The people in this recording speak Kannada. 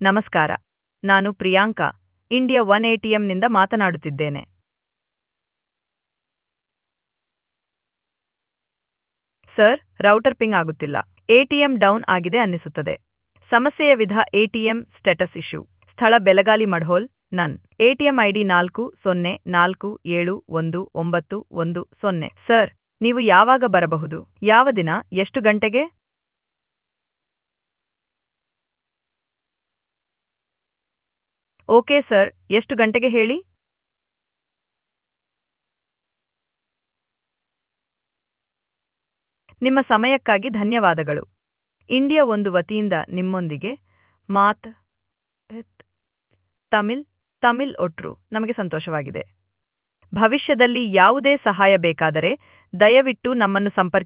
ನಮಸ್ಕಾರ ನಾನು ಪ್ರಿಯಾಂಕಾ ಇಂಡಿಯಾ ಒನ್ ಎಟಿಎಂನಿಂದ ಮಾತನಾಡುತ್ತಿದ್ದೇನೆ ಸರ್ ರೌಟರ್ ಪಿಂಗ್ ಆಗುತ್ತಿಲ್ಲ ಎಟಿಎಂ ಡೌನ್ ಆಗಿದೆ ಅನ್ನಿಸುತ್ತದೆ ಸಮಸ್ಯೆಯ ವಿಧ ಎಟಿಎಂ ಸ್ಟೇಟಸ್ ಇಶ್ಯೂ ಸ್ಥಳ ಬೆಳಗಾಲಿ ಮಡ್ಹೋಲ್ ನನ್ ಎಟಿಎಂ ಐಡಿ ನಾಲ್ಕು ಸೊನ್ನೆ ನಾಲ್ಕು ಏಳು ಒಂದು ಒಂಬತ್ತು ಒಂದು ಸೊನ್ನೆ ಸರ್ ನೀವು ಯಾವಾಗ ಬರಬಹುದು ಯಾವ ದಿನ ಎಷ್ಟು ಗಂಟೆಗೆ ಓಕೆ ಸರ್ ಎಷ್ಟು ಗಂಟೆಗೆ ಹೇಳಿ ನಿಮ್ಮ ಸಮಯಕ್ಕಾಗಿ ಧನ್ಯವಾದಗಳು ಇಂಡಿಯಾ ಒಂದು ವತಿಯಿಂದ ನಿಮ್ಮೊಂದಿಗೆ ಮಾತ್ ತಮಿಳ್ ತಮಿಳ್ ಒಟ್ರು ನಮಗೆ ಸಂತೋಷವಾಗಿದೆ ಭವಿಷ್ಯದಲ್ಲಿ ಯಾವುದೇ ಸಹಾಯ ಬೇಕಾದರೆ ದಯವಿಟ್ಟು ನಮ್ಮನ್ನು ಸಂಪರ್ಕಿಸಿ